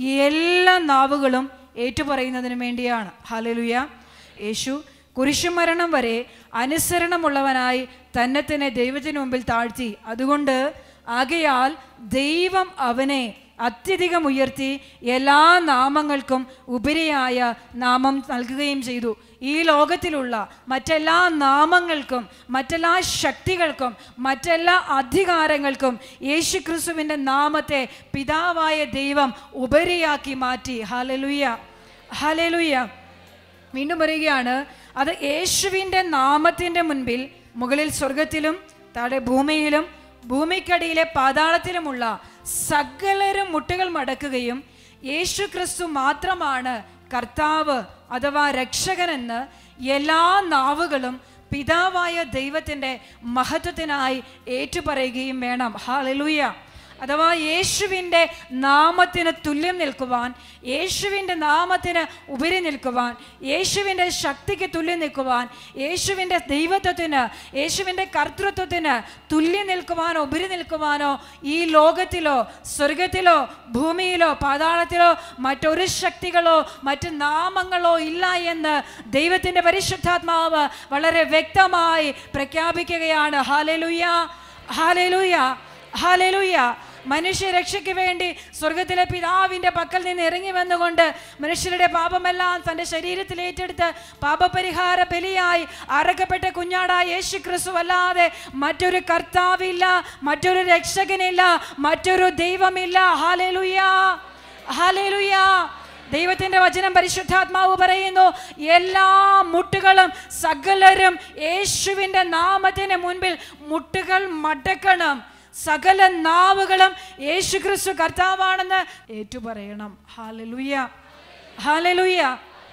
എല്ലാ നാവുകളും ഏറ്റുപറയുന്നതിന് വേണ്ടിയാണ് ഹലലുയ യേശു കുരിശുമരണം വരെ അനുസരണമുള്ളവനായി തന്നെ തന്നെ ദൈവത്തിന് മുമ്പിൽ താഴ്ത്തി അതുകൊണ്ട് ആകയാൽ ദൈവം അവനെ അത്യധികം ഉയർത്തി എല്ലാ നാമങ്ങൾക്കും ഉപരിയായ നാമം നൽകുകയും ചെയ്തു ഈ ലോകത്തിലുള്ള മറ്റെല്ലാ നാമങ്ങൾക്കും മറ്റെല്ലാ ശക്തികൾക്കും മറ്റെല്ലാ അധികാരങ്ങൾക്കും യേശുക്രിസ്തുവിൻ്റെ നാമത്തെ പിതാവായ ദൈവം ഉപരിയാക്കി മാറ്റി ഹലലുയ ഹലലുയ വീണ്ടും പറയുകയാണ് അത് യേശുവിൻ്റെ നാമത്തിൻ്റെ മുൻപിൽ മുകളിൽ സ്വർഗത്തിലും താഴെ ഭൂമിയിലും ഭൂമിക്കടിയിലെ പാതാളത്തിലുമുള്ള സകലരും മുട്ടുകൾ മടക്കുകയും യേശു ക്രിസ്തു മാത്രമാണ് കർത്താവ് അഥവാ രക്ഷകനെന്ന് എല്ലാ നാവുകളും പിതാവായ ദൈവത്തിൻ്റെ മഹത്വത്തിനായി ഏറ്റുപറയുകയും വേണം ഹാലലൂയ അഥവാ യേശുവിൻ്റെ നാമത്തിന് തുല്യം നിൽക്കുവാൻ യേശുവിൻ്റെ നാമത്തിന് ഉപരി നിൽക്കുവാൻ യേശുവിൻ്റെ ശക്തിക്ക് തുല്യം നിൽക്കുവാൻ യേശുവിൻ്റെ ദൈവത്വത്തിന് യേശുവിൻ്റെ കർത്തൃത്വത്തിന് തുല്യം നിൽക്കുവാനോ ഉപരി നിൽക്കുവാനോ ഈ ലോകത്തിലോ സ്വർഗത്തിലോ ഭൂമിയിലോ പാതാളത്തിലോ മറ്റൊരു ശക്തികളോ മറ്റ് നാമങ്ങളോ ഇല്ല എന്ന് ദൈവത്തിൻ്റെ പരിശുദ്ധാത്മാവ് വളരെ വ്യക്തമായി പ്രഖ്യാപിക്കുകയാണ് ഹാലലുയ ഹാലലുയ ഹാലലുയ്യ മനുഷ്യ രക്ഷയ്ക്ക് വേണ്ടി സ്വർഗത്തിലെ പിതാവിന്റെ പക്കൽ നിന്ന് ഇറങ്ങി വന്നുകൊണ്ട് മനുഷ്യരുടെ പാപമെല്ലാം തന്റെ ശരീരത്തിൽ ഏറ്റെടുത്ത് പാപപരിഹാര ബലിയായി അറക്കപ്പെട്ട കുഞ്ഞാടായ യേശു ക്രിസ്തു അല്ലാതെ മറ്റൊരു കർത്താവില്ല മറ്റൊരു രക്ഷകനില്ല മറ്റൊരു ദൈവമില്ല ഹാലലുയ്യ ഹാലലുയ്യ ദൈവത്തിന്റെ വചനം പരിശുദ്ധാത്മാവ് പറയുന്നു എല്ലാ മുട്ടുകളും സകലരും യേശുവിന്റെ നാമത്തിന് മുൻപിൽ മുട്ടുകൾ മടക്കണം സകല നാവുകളും യേശു ക്രിസ്തു കർത്താവാണെന്ന് ഏറ്റുപറയണം ഹാലലുയ്യ ഹാലലുയ്യ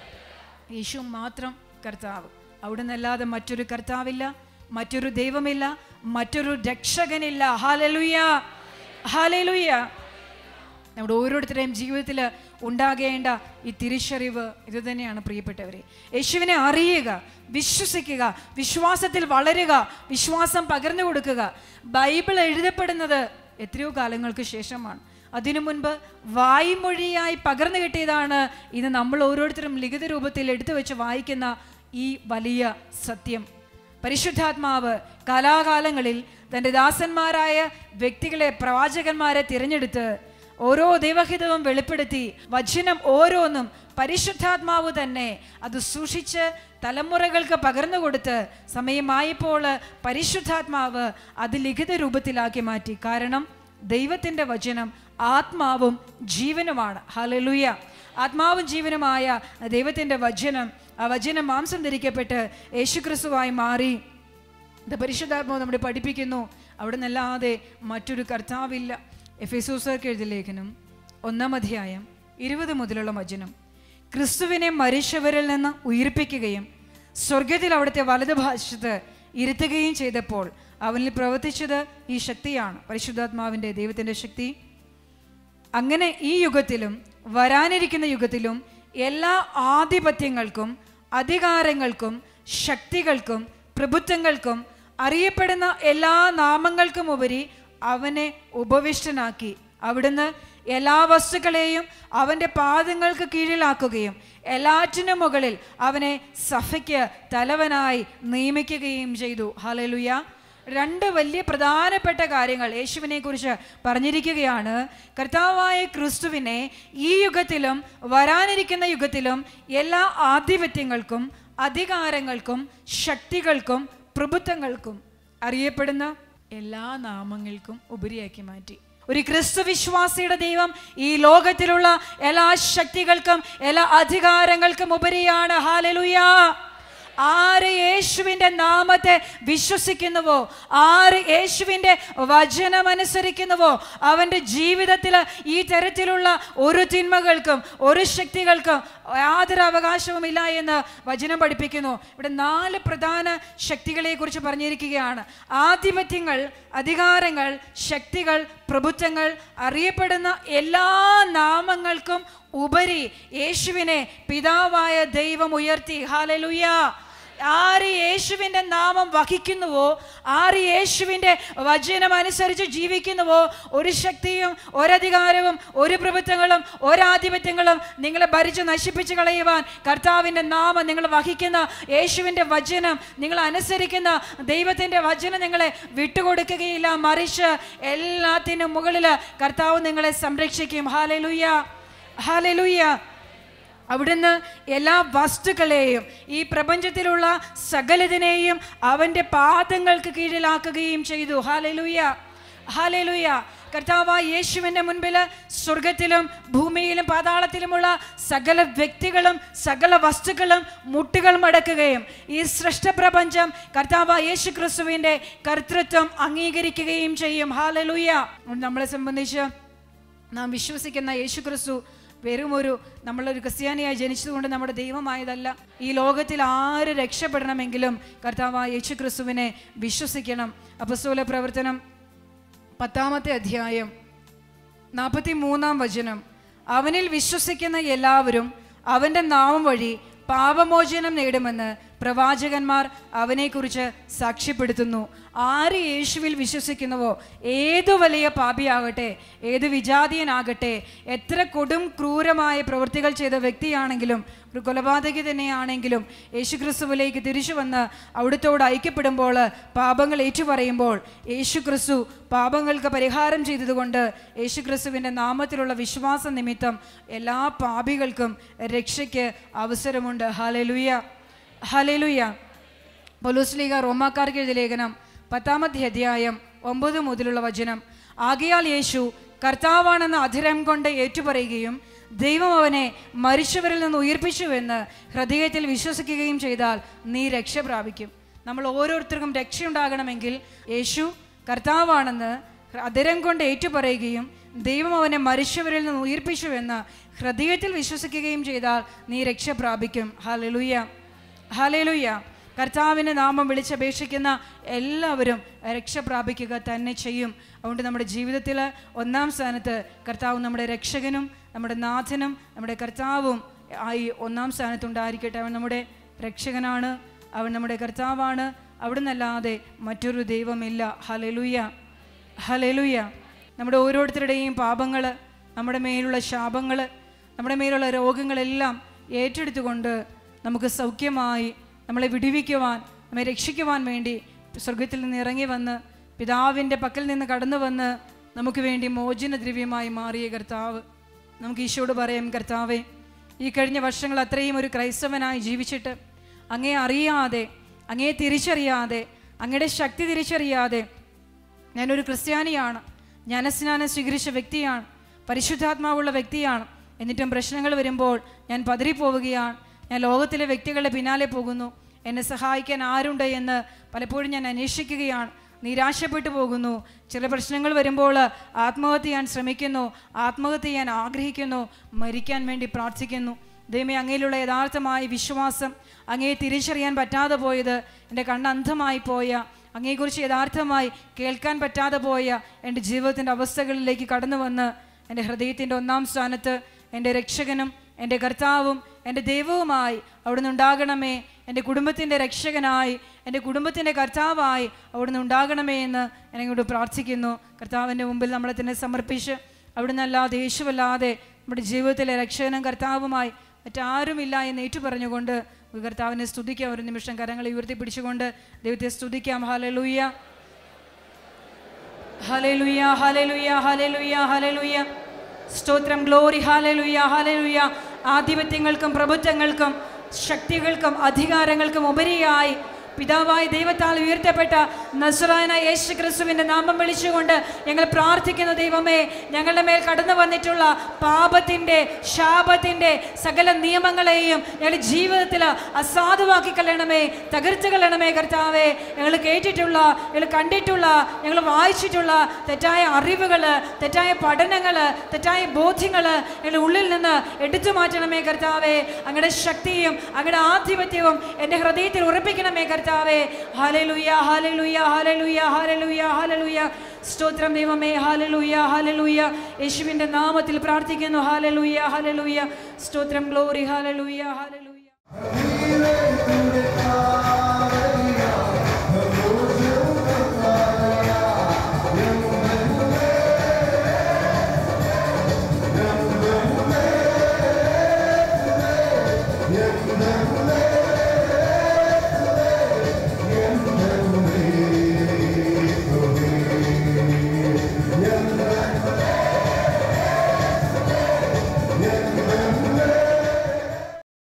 യേശു മാത്രം കർത്താവ് അവിടെ നിന്നല്ലാതെ മറ്റൊരു കർത്താവില്ല മറ്റൊരു ദൈവമില്ല മറ്റൊരു രക്ഷകനില്ല ഹാലലുയ്യ ഹാലലുയ്യ നമ്മുടെ ഓരോരുത്തരുടെയും ജീവിതത്തിൽ ഉണ്ടാകേണ്ട ഈ തിരിച്ചറിവ് ഇത് തന്നെയാണ് പ്രിയപ്പെട്ടവരെ യേശുവിനെ അറിയുക വിശ്വസിക്കുക വിശ്വാസത്തിൽ വളരുക വിശ്വാസം പകർന്നു കൊടുക്കുക ബൈബിൾ എഴുതപ്പെടുന്നത് എത്രയോ കാലങ്ങൾക്ക് ശേഷമാണ് അതിനു മുൻപ് വായ്മൊഴിയായി പകർന്നു കിട്ടിയതാണ് ഇന്ന് നമ്മൾ ഓരോരുത്തരും ലിഖിത രൂപത്തിൽ എടുത്തു വെച്ച് വായിക്കുന്ന ഈ വലിയ സത്യം പരിശുദ്ധാത്മാവ് കാലാകാലങ്ങളിൽ തൻ്റെ ദാസന്മാരായ വ്യക്തികളെ പ്രവാചകന്മാരെ തിരഞ്ഞെടുത്ത് ഓരോ ദൈവഹിതവും വെളിപ്പെടുത്തി വചനം ഓരോന്നും പരിശുദ്ധാത്മാവ് തന്നെ അത് സൂക്ഷിച്ച് തലമുറകൾക്ക് പകർന്നു കൊടുത്ത് സമയമായപ്പോൾ പരിശുദ്ധാത്മാവ് അത് ലിഖിത രൂപത്തിലാക്കി മാറ്റി കാരണം ദൈവത്തിൻ്റെ വചനം ആത്മാവും ജീവനുമാണ് ഹലലുയ ആത്മാവും ജീവനുമായ ദൈവത്തിൻ്റെ വചനം ആ വചനം മാംസം ധരിക്കപ്പെട്ട് യേശുക്രിസ്തുവായി മാറി ഇത് പരിശുദ്ധാത്മാവ് നമ്മളെ പഠിപ്പിക്കുന്നു അവിടെ നിന്നല്ലാതെ മറ്റൊരു കർത്താവില്ല എഫ് എസൂസർക്ക് എഴുതിയ ലേഖനം ഒന്നാം അധ്യായം ഇരുപത് മുതലുള്ള വചനം ക്രിസ്തുവിനെ മരിച്ചവരിൽ നിന്ന് ഉയർപ്പിക്കുകയും സ്വർഗത്തിൽ അവിടുത്തെ വലതുഭാഷത്ത് ഇരുത്തുകയും ചെയ്തപ്പോൾ അവനിൽ പ്രവർത്തിച്ചത് ഈ ശക്തിയാണ് പരിശുദ്ധാത്മാവിൻ്റെ ദൈവത്തിൻ്റെ ശക്തി അങ്ങനെ ഈ യുഗത്തിലും വരാനിരിക്കുന്ന യുഗത്തിലും എല്ലാ ആധിപത്യങ്ങൾക്കും അധികാരങ്ങൾക്കും ശക്തികൾക്കും പ്രഭുത്വങ്ങൾക്കും അറിയപ്പെടുന്ന എല്ലാ നാമങ്ങൾക്കും ഉപരി അവനെ ഉപവിഷ്ടനാക്കി അവിടുന്ന് എല്ലാ വസ്തുക്കളെയും അവൻ്റെ പാദങ്ങൾക്ക് കീഴിലാക്കുകയും എല്ലാറ്റിനും മുകളിൽ അവനെ സഭയ്ക്ക് തലവനായി നിയമിക്കുകയും ചെയ്തു ഹലലുയ രണ്ട് വലിയ പ്രധാനപ്പെട്ട കാര്യങ്ങൾ യേശുവിനെ കുറിച്ച് പറഞ്ഞിരിക്കുകയാണ് കർത്താവായ ക്രിസ്തുവിനെ ഈ യുഗത്തിലും വരാനിരിക്കുന്ന യുഗത്തിലും എല്ലാ ആധിപത്യങ്ങൾക്കും അധികാരങ്ങൾക്കും ശക്തികൾക്കും പ്രഭുത്വങ്ങൾക്കും അറിയപ്പെടുന്ന എല്ലാ നാമങ്ങൾക്കും ഉപരിയാക്കി മാറ്റി ഒരു ക്രിസ്തു വിശ്വാസിയുടെ ദൈവം ഈ ലോകത്തിലുള്ള എല്ലാ ശക്തികൾക്കും എല്ലാ അധികാരങ്ങൾക്കും ഉപരിയാണ് ഹാലലുയാ ആര് യേശുവിൻ്റെ നാമത്തെ വിശ്വസിക്കുന്നുവോ ആര് യേശുവിൻ്റെ വചനം അനുസരിക്കുന്നുവോ അവൻ്റെ ജീവിതത്തിൽ ഈ തരത്തിലുള്ള ഒരു തിന്മകൾക്കും ഒരു ശക്തികൾക്കും യാതൊരു അവകാശവുമില്ല എന്ന് വചനം പഠിപ്പിക്കുന്നു ഇവിടെ നാല് പ്രധാന ശക്തികളെക്കുറിച്ച് പറഞ്ഞിരിക്കുകയാണ് ആധിപത്യങ്ങൾ അധികാരങ്ങൾ ശക്തികൾ പ്രഭുത്വങ്ങൾ അറിയപ്പെടുന്ന എല്ലാ നാമങ്ങൾക്കും ഉപരി യേശുവിനെ പിതാവായ ദൈവം ഉയർത്തി ഹാലലുയ ആര് യേശുവിൻ്റെ നാമം വഹിക്കുന്നുവോ ആര് യേശുവിൻ്റെ വചനം അനുസരിച്ച് ജീവിക്കുന്നുവോ ഒരു ശക്തിയും ഒരധികാരവും ഒരു പ്രഭുത്വങ്ങളും ഒരാധിപത്യങ്ങളും നിങ്ങളെ ഭരിച്ച് നശിപ്പിച്ച് കളയുവാൻ കർത്താവിൻ്റെ നാമം നിങ്ങൾ വഹിക്കുന്ന യേശുവിൻ്റെ വചനം നിങ്ങൾ അനുസരിക്കുന്ന ദൈവത്തിൻ്റെ വചനം നിങ്ങളെ വിട്ടുകൊടുക്കുകയില്ല മറിച്ച് എല്ലാത്തിനും മുകളിൽ കർത്താവ് നിങ്ങളെ സംരക്ഷിക്കും ഹാലലുയ്യ ഹാലലുയ്യ അവിടുന്ന് എല്ലാ വസ്തുക്കളെയും ഈ പ്രപഞ്ചത്തിലുള്ള സകലതിനെയും അവൻ്റെ പാദങ്ങൾക്ക് കീഴിലാക്കുകയും ചെയ്തു ഹാലലുയ ഹാലലുയ കർത്താവ് യേശുവിൻ്റെ മുൻപിൽ സ്വർഗത്തിലും ഭൂമിയിലും പാതാളത്തിലുമുള്ള സകല വ്യക്തികളും സകല വസ്തുക്കളും മുട്ടുകൾ മടക്കുകയും ഈ സൃഷ്ടപ്രപഞ്ചം കർത്താവ് യേശു ക്രിസ്തുവിൻ്റെ കർത്തൃത്വം അംഗീകരിക്കുകയും ചെയ്യും ഹാലലുയ നമ്മളെ സംബന്ധിച്ച് നാം വിശ്വസിക്കുന്ന യേശു ക്രിസ്തു വെറും ഒരു നമ്മളൊരു ക്രിസ്ത്യാനിയായി ജനിച്ചതുകൊണ്ട് നമ്മുടെ ദൈവമായതല്ല ഈ ലോകത്തിൽ ആര് രക്ഷപ്പെടണമെങ്കിലും കർത്താവായ യേശു ക്രിസ്തുവിനെ വിശ്വസിക്കണം അപസ്തോല പ്രവർത്തനം പത്താമത്തെ അധ്യായം നാൽപ്പത്തി മൂന്നാം വചനം അവനിൽ വിശ്വസിക്കുന്ന എല്ലാവരും അവൻ്റെ നാമം വഴി പാപമോചനം നേടുമെന്ന് പ്രവാചകന്മാർ അവനെക്കുറിച്ച് സാക്ഷ്യപ്പെടുത്തുന്നു ആര് യേശുവിൽ വിശ്വസിക്കുന്നുവോ ഏതു വലിയ പാപിയാകട്ടെ ഏത് വിജാതീയനാകട്ടെ എത്ര കൊടും ക്രൂരമായ പ്രവൃത്തികൾ ചെയ്ത വ്യക്തിയാണെങ്കിലും ഒരു കൊലപാതകി തന്നെയാണെങ്കിലും യേശുക്രിസ്തുവിലേക്ക് തിരിച്ചു വന്ന് അവിടുത്തോട് ഐക്യപ്പെടുമ്പോൾ പാപങ്ങൾ ഏറ്റുപറയുമ്പോൾ യേശുക്രിസ്തു പാപങ്ങൾക്ക് പരിഹാരം ചെയ്തതുകൊണ്ട് യേശുക്രിസ്തുവിൻ്റെ നാമത്തിലുള്ള വിശ്വാസ നിമിത്തം എല്ലാ പാപികൾക്കും രക്ഷയ്ക്ക് അവസരമുണ്ട് ഹലലുയ ഹലലുയ പൊലൂസ്ലീഗ റോമാക്കാർക്ക് എഴുതിയ ലേഖനം പത്താമത്തെ അധ്യായം ഒമ്പത് മുതലുള്ള വചനം ആകയാൽ യേശു കർത്താവാണെന്ന് അധിരം കൊണ്ട് ഏറ്റുപറയുകയും ദൈവം അവനെ മരിച്ചവരിൽ നിന്ന് ഉയർപ്പിച്ചുവെന്ന് ഹൃദയത്തിൽ വിശ്വസിക്കുകയും ചെയ്താൽ നീ രക്ഷ പ്രാപിക്കും നമ്മൾ ഓരോരുത്തർക്കും രക്ഷയുണ്ടാകണമെങ്കിൽ യേശു കർത്താവാണെന്ന് അതിരം കൊണ്ട് ഏറ്റുപറയുകയും ദൈവം അവനെ മരിച്ചവരിൽ നിന്ന് ഉയർപ്പിച്ചുവെന്ന് ഹൃദയത്തിൽ വിശ്വസിക്കുകയും ചെയ്താൽ നീ രക്ഷ പ്രാപിക്കും ഹലലുയ്യ ഹലേലുയ്യ കർത്താവിൻ്റെ നാമം വിളിച്ചപേക്ഷിക്കുന്ന എല്ലാവരും രക്ഷ പ്രാപിക്കുക തന്നെ ചെയ്യും അതുകൊണ്ട് നമ്മുടെ ജീവിതത്തിൽ ഒന്നാം സ്ഥാനത്ത് കർത്താവ് നമ്മുടെ രക്ഷകനും നമ്മുടെ നാഥനും നമ്മുടെ കർത്താവും ആയി ഒന്നാം സ്ഥാനത്തുണ്ടായിരിക്കട്ടെ അവൻ നമ്മുടെ രക്ഷകനാണ് അവൻ നമ്മുടെ കർത്താവാണ് അവിടുന്നല്ലാതെ മറ്റൊരു ദൈവമില്ല ഹലലുയ്യ ഹലലുയ്യ നമ്മുടെ ഓരോരുത്തരുടെയും പാപങ്ങൾ നമ്മുടെ മേലുള്ള ശാപങ്ങൾ നമ്മുടെ മേലുള്ള രോഗങ്ങളെല്ലാം ഏറ്റെടുത്തുകൊണ്ട് നമുക്ക് സൗഖ്യമായി നമ്മളെ വിടുവിക്കുവാൻ നമ്മെ രക്ഷിക്കുവാൻ വേണ്ടി സ്വർഗത്തിൽ നിന്ന് ഇറങ്ങി വന്ന് പിതാവിൻ്റെ പക്കൽ നിന്ന് കടന്നു വന്ന് നമുക്ക് വേണ്ടി മോചന ദ്രവ്യമായി മാറിയ കർത്താവ് നമുക്ക് ഈശോട് പറയാം കർത്താവേ ഈ കഴിഞ്ഞ വർഷങ്ങൾ അത്രയും ഒരു ക്രൈസ്തവനായി ജീവിച്ചിട്ട് അങ്ങേ അറിയാതെ അങ്ങേ തിരിച്ചറിയാതെ അങ്ങയുടെ ശക്തി തിരിച്ചറിയാതെ ഞാനൊരു ക്രിസ്ത്യാനിയാണ് ജ്ഞാനസ്നാനം സ്വീകരിച്ച വ്യക്തിയാണ് പരിശുദ്ധാത്മാവുള്ള വ്യക്തിയാണ് എന്നിട്ടും പ്രശ്നങ്ങൾ വരുമ്പോൾ ഞാൻ പതറിപ്പോവുകയാണ് ഞാൻ ലോകത്തിലെ വ്യക്തികളുടെ പിന്നാലെ പോകുന്നു എന്നെ സഹായിക്കാൻ ആരുണ്ട് എന്ന് പലപ്പോഴും ഞാൻ അന്വേഷിക്കുകയാണ് നിരാശപ്പെട്ടു പോകുന്നു ചില പ്രശ്നങ്ങൾ വരുമ്പോൾ ആത്മഹത്യ ചെയ്യാൻ ശ്രമിക്കുന്നു ആത്മഹത്യ ചെയ്യാൻ ആഗ്രഹിക്കുന്നു മരിക്കാൻ വേണ്ടി പ്രാർത്ഥിക്കുന്നു ദൈവമേ അങ്ങയിലുള്ള യഥാർത്ഥമായ വിശ്വാസം അങ്ങയെ തിരിച്ചറിയാൻ പറ്റാതെ പോയത് എൻ്റെ കണ്ണ് അന്ധമായി പോയ അങ്ങയെക്കുറിച്ച് യഥാർത്ഥമായി കേൾക്കാൻ പറ്റാതെ പോയ എൻ്റെ ജീവിതത്തിൻ്റെ അവസ്ഥകളിലേക്ക് കടന്നു വന്ന് എൻ്റെ ഹൃദയത്തിൻ്റെ ഒന്നാം സ്ഥാനത്ത് എൻ്റെ രക്ഷകനും എൻ്റെ കർത്താവും എൻ്റെ ദൈവവുമായി അവിടുന്ന് ഉണ്ടാകണമേ എൻ്റെ കുടുംബത്തിൻ്റെ രക്ഷകനായി എൻ്റെ കുടുംബത്തിൻ്റെ കർത്താവായി അവിടുന്ന് ഉണ്ടാകണമേ എന്ന് ഞാൻ ഇങ്ങോട്ട് പ്രാർത്ഥിക്കുന്നു കർത്താവിൻ്റെ മുമ്പിൽ നമ്മളെ തന്നെ സമർപ്പിച്ച് അവിടുന്ന് അല്ലാതെ യേശുവല്ലാതെ നമ്മുടെ ജീവിതത്തിലെ രക്ഷകനും കർത്താവുമായി മറ്റാരുമില്ല എന്ന് ഏറ്റു പറഞ്ഞുകൊണ്ട് കർത്താവിനെ സ്തുതിക്കാം ഒരു നിമിഷം കരങ്ങളെ ഉയർത്തിപ്പിടിച്ചുകൊണ്ട് ദൈവത്തെ സ്തുതിക്കാം ഹലലൂയ ഹലലുയ ഹലലുയ ഹലലുയ ഹലലുയ സ്തോത്രം ഗ്ലോറി ഹലലുയ ഹലലുയ ആധിപത്യങ്ങൾക്കും പ്രഭുത്വങ്ങൾക്കും ശക്തികൾക്കും അധികാരങ്ങൾക്കും ഉപരിയായി പിതാവായ ദൈവത്താൽ ഉയർത്തപ്പെട്ട നസ്രായന യേശു ക്രിസ്തുവിൻ്റെ നാമം വിളിച്ചുകൊണ്ട് ഞങ്ങൾ പ്രാർത്ഥിക്കുന്ന ദൈവമേ ഞങ്ങളുടെ മേൽ കടന്നു വന്നിട്ടുള്ള പാപത്തിൻ്റെ ശാപത്തിൻ്റെ സകല നിയമങ്ങളെയും ഞങ്ങളുടെ ജീവിതത്തിൽ അസാധുവാക്കി കളയണമേ തകർത്ത് കളയണമേ കർത്താവേ ഞങ്ങൾ കേട്ടിട്ടുള്ള ഞങ്ങൾ കണ്ടിട്ടുള്ള ഞങ്ങൾ വായിച്ചിട്ടുള്ള തെറ്റായ അറിവുകൾ തെറ്റായ പഠനങ്ങൾ തെറ്റായ ബോധ്യങ്ങൾ ഞങ്ങളുടെ ഉള്ളിൽ നിന്ന് എടുത്തു മാറ്റണമേ കർത്താവേ അങ്ങയുടെ ശക്തിയും അങ്ങയുടെ ആധിപത്യവും എൻ്റെ ഹൃദയത്തിൽ ഉറപ്പിക്കണമേ കർത്താവേ ഹാലലുയ ഹാലലുയ ഹാലലുയ ഹാലലുയ ഹാലലുയ സ്തോത്രം ദൈവമേ ഹാലലുയ ഹാലലുയ യേശുവിൻ്റെ നാമത്തിൽ പ്രാർത്ഥിക്കുന്നു ഹാലലുയ ഹാലലുയ സ്തോത്രം ഗ്ലോറി ഹാലലുയ ഹാലലുയ Hallelujah.